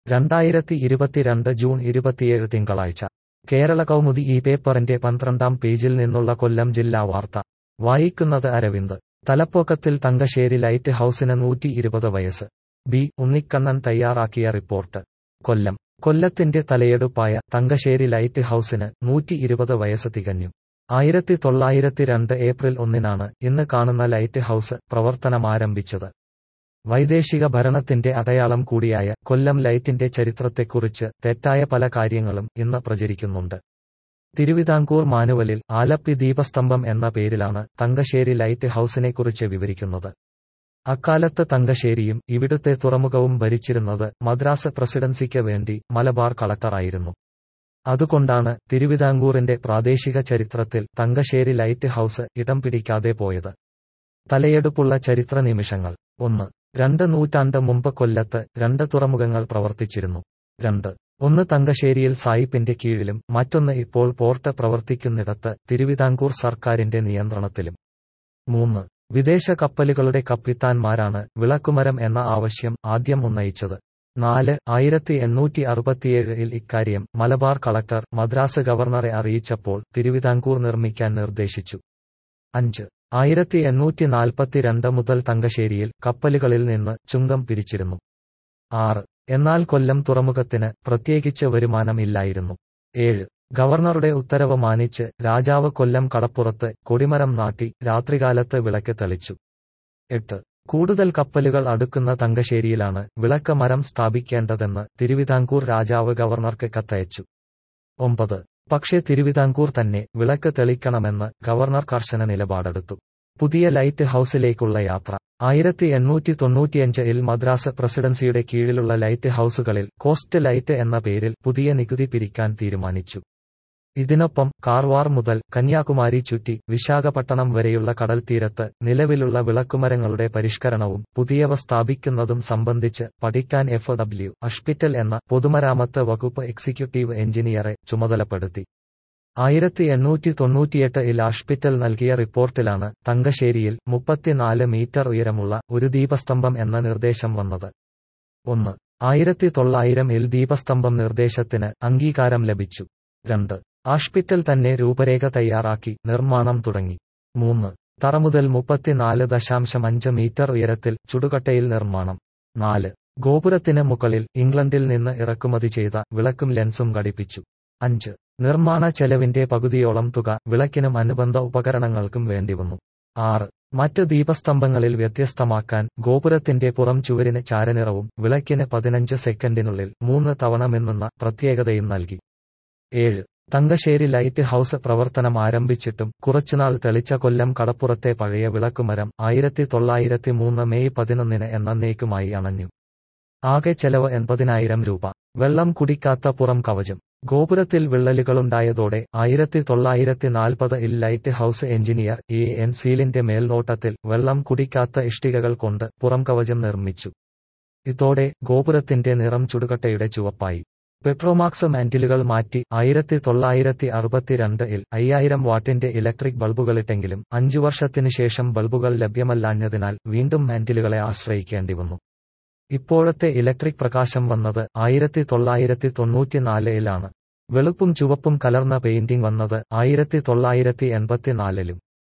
രണ്ടായിരത്തി ഇരുപത്തിരണ്ട് ജൂൺ ഇരുപത്തിയേഴ് തിങ്കളാഴ്ച കേരള കൗമുദി ഈ പേപ്പറിന്റെ പന്ത്രണ്ടാം പേജിൽ നിന്നുള്ള കൊല്ലം ജില്ലാ വാർത്ത വായിക്കുന്നത് അരവിന്ദ് തലപ്പൊക്കത്തിൽ തങ്കശ്ശേരി ലൈറ്റ് ഹൌസിന് നൂറ്റി ഇരുപത് വയസ്സ് ബി ഉണ്ണിക്കണ്ണൻ തയ്യാറാക്കിയ റിപ്പോർട്ട് കൊല്ലം കൊല്ലത്തിന്റെ തലയെടുപ്പായ തങ്കശ്ശേരി ലൈറ്റ് ഹൌസിന് നൂറ്റി ഇരുപത് വയസ്സ് തികഞ്ഞു ആയിരത്തി തൊള്ളായിരത്തി രണ്ട് ഏപ്രിൽ ഒന്നിനാണ് ഇന്ന് കാണുന്ന ലൈറ്റ് ഹൌസ് പ്രവർത്തനമാരംഭിച്ചത് വൈദേശിക ഭരണത്തിന്റെ അടയാളം കൂടിയായ കൊല്ലം ലൈറ്റിന്റെ ചരിത്രത്തെക്കുറിച്ച് തെറ്റായ പല കാര്യങ്ങളും ഇന്ന് പ്രചരിക്കുന്നുണ്ട് തിരുവിതാംകൂർ മാനുവലിൽ ആലപ്പി ദീപസ്തംഭം എന്ന പേരിലാണ് തങ്കശ്ശേരി ലൈറ്റ് ഹൌസിനെക്കുറിച്ച് വിവരിക്കുന്നത് അക്കാലത്ത് തങ്കശ്ശേരിയും ഇവിടുത്തെ തുറമുഖവും ഭരിച്ചിരുന്നത് മദ്രാസ് പ്രസിഡൻസിക്ക് വേണ്ടി മലബാർ കളക്ടറായിരുന്നു അതുകൊണ്ടാണ് തിരുവിതാംകൂറിന്റെ പ്രാദേശിക ചരിത്രത്തിൽ തങ്കശ്ശേരി ലൈറ്റ് ഹൌസ് ഇടം പിടിക്കാതെ പോയത് തലയെടുപ്പുള്ള ചരിത്ര നിമിഷങ്ങൾ ഒന്ന് രണ്ട് നൂറ്റാണ്ട് മുമ്പ് കൊല്ലത്ത് രണ്ട് തുറമുഖങ്ങൾ പ്രവർത്തിച്ചിരുന്നു രണ്ട് ഒന്ന് തങ്കശ്ശേരിയിൽ സായിപ്പിന്റെ കീഴിലും മറ്റൊന്ന് ഇപ്പോൾ പോർട്ട് പ്രവർത്തിക്കുന്നിടത്ത് തിരുവിതാംകൂർ സർക്കാരിന്റെ നിയന്ത്രണത്തിലും മൂന്ന് വിദേശ കപ്പലുകളുടെ കപ്പിത്താന്മാരാണ് വിളക്കുമരം എന്ന ആവശ്യം ആദ്യം ഉന്നയിച്ചത് നാല് ആയിരത്തി എണ്ണൂറ്റി അറുപത്തിയേഴിൽ ഇക്കാര്യം മലബാർ കളക്ടർ മദ്രാസ് ഗവർണറെ അറിയിച്ചപ്പോൾ തിരുവിതാംകൂർ നിർമ്മിക്കാൻ നിർദ്ദേശിച്ചു അഞ്ച് ആയിരത്തി എണ്ണൂറ്റി നാൽപ്പത്തിരണ്ട് മുതൽ തങ്കശ്ശേരിയിൽ കപ്പലുകളിൽ നിന്ന് ചുങ്കം പിരിച്ചിരുന്നു ആറ് എന്നാൽ കൊല്ലം തുറമുഖത്തിന് പ്രത്യേകിച്ച് വരുമാനം ഇല്ലായിരുന്നു ഏഴ് ഗവർണറുടെ ഉത്തരവ് മാനിച്ച് രാജാവ് കൊല്ലം കടപ്പുറത്ത് കൊടിമരം നാട്ടി രാത്രികാലത്ത് വിളക്ക് തെളിച്ചു എട്ട് കൂടുതൽ കപ്പലുകൾ അടുക്കുന്ന തങ്കശ്ശേരിയിലാണ് വിളക്ക് മരം സ്ഥാപിക്കേണ്ടതെന്ന് തിരുവിതാംകൂർ രാജാവ് ഗവർണർക്ക് കത്തയച്ചു ഒമ്പത് പക്ഷേ തിരുവിതാംകൂർ തന്നെ വിളക്ക് തെളിക്കണമെന്ന് ഗവർണർ കർശന നിലപാടെടുത്തു പുതിയ ലൈറ്റ് ഹൌസിലേക്കുള്ള യാത്ര ആയിരത്തി എണ്ണൂറ്റി തൊണ്ണൂറ്റിയഞ്ചിൽ മദ്രാസ് പ്രസിഡൻസിയുടെ കീഴിലുള്ള ലൈറ്റ് ഹൌസുകളിൽ കോസ്റ്റ് ലൈറ്റ് എന്ന പേരിൽ പുതിയ നികുതി പിരിക്കാൻ തീരുമാനിച്ചു ഇതിനൊപ്പം കാർവാർ മുതൽ കന്യാകുമാരി ചുറ്റി വിശാഖപട്ടണം വരെയുള്ള കടൽത്തീരത്ത് നിലവിലുള്ള വിളക്കുമരങ്ങളുടെ പരിഷ്കരണവും പുതിയവ സ്ഥാപിക്കുന്നതും സംബന്ധിച്ച് പഠിക്കാൻ എഫ് ഡബ്ല്യു അഷ്പിറ്റൽ എന്ന പൊതുമരാമത്ത് വകുപ്പ് എക്സിക്യൂട്ടീവ് എഞ്ചിനീയറെ ചുമതലപ്പെടുത്തി ആയിരത്തി എണ്ണൂറ്റി തൊണ്ണൂറ്റിയെട്ടിൽ ആഷ്പിറ്റൽ നൽകിയ റിപ്പോർട്ടിലാണ് തങ്കശ്ശേരിയിൽ മുപ്പത്തിനാല് മീറ്റർ ഉയരമുള്ള ഒരു ദീപസ്തംഭം എന്ന നിർദ്ദേശം വന്നത് ഒന്ന് ആയിരത്തി തൊള്ളായിരം ഇൽ ദീപസ്തംഭം നിർദ്ദേശത്തിന് അംഗീകാരം ലഭിച്ചു രണ്ട് ആഷ്പിറ്റൽ തന്നെ രൂപരേഖ തയ്യാറാക്കി നിർമ്മാണം തുടങ്ങി മൂന്ന് തറ മുതൽ മുപ്പത്തിനാല് ദശാംശം അഞ്ച് മീറ്റർ ഉയരത്തിൽ ചുടുകട്ടയിൽ നിർമ്മാണം നാല് ഗോപുരത്തിന് മുകളിൽ ഇംഗ്ലണ്ടിൽ നിന്ന് ഇറക്കുമതി ചെയ്ത വിളക്കും ലെൻസും ഘടിപ്പിച്ചു അഞ്ച് നിർമ്മാണ ചെലവിന്റെ പകുതിയോളം തുക വിളക്കിനും അനുബന്ധ ഉപകരണങ്ങൾക്കും വേണ്ടിവന്നു ആറ് മറ്റ് ദീപസ്തംഭങ്ങളിൽ വ്യത്യസ്തമാക്കാൻ ഗോപുരത്തിന്റെ പുറം ചുവരിന് ചാരനിറവും വിളക്കിന് പതിനഞ്ച് സെക്കൻഡിനുള്ളിൽ മൂന്ന് തവണ മിന്നുന്ന പ്രത്യേകതയും നൽകി ഏഴ് തങ്കശ്ശേരി ലൈറ്റ് ഹൌസ് പ്രവർത്തനം ആരംഭിച്ചിട്ടും കുറച്ചുനാൾ തെളിച്ച കൊല്ലം കടപ്പുറത്തെ പഴയ വിളക്കുമരം ആയിരത്തി തൊള്ളായിരത്തി മൂന്ന് മെയ് പതിനൊന്നിന് എന്നേക്കുമായി അണഞ്ഞു ആകെ ചെലവ് എൺപതിനായിരം രൂപ വെള്ളം കുടിക്കാത്ത പുറം കവചം ഗോപുരത്തിൽ വിള്ളലുകളുണ്ടായതോടെ ആയിരത്തി തൊള്ളായിരത്തി നാൽപ്പത് ഇൽ light house engineer A N സീലിന്റെ മേൽനോട്ടത്തിൽ വെള്ളം കുടിക്കാത്ത ഇഷ്ടികകൾ കൊണ്ട് പുറം കവചം നിർമ്മിച്ചു ഇതോടെ ഗോപുരത്തിന്റെ നിറം ചുടുകട്ടയുടെ ചുവപ്പായി പെട്രോമാക്സ് മാന്റിലുകൾ മാറ്റി ആയിരത്തി തൊള്ളായിരത്തി അറുപത്തിരണ്ട് ഇൽ അയ്യായിരം വാട്ടിന്റെ ഇലക്ട്രിക് ബൾബുകളിട്ടെങ്കിലും അഞ്ചു വർഷത്തിനു ശേഷം ബൾബുകൾ ലഭ്യമല്ലാഞ്ഞതിനാൽ വീണ്ടും മാന്റിലുകളെ ആശ്രയിക്കേണ്ടി വന്നു ഇപ്പോഴത്തെ ഇലക്ട്രിക് പ്രകാശം വന്നത് ആയിരത്തി തൊള്ളായിരത്തി തൊണ്ണൂറ്റിനാലിലാണ് വെളുപ്പും ചുവപ്പും കലർന്ന പെയിന്റിംഗ് വന്നത് ആയിരത്തി തൊള്ളായിരത്തി എൺപത്തിനാലിലും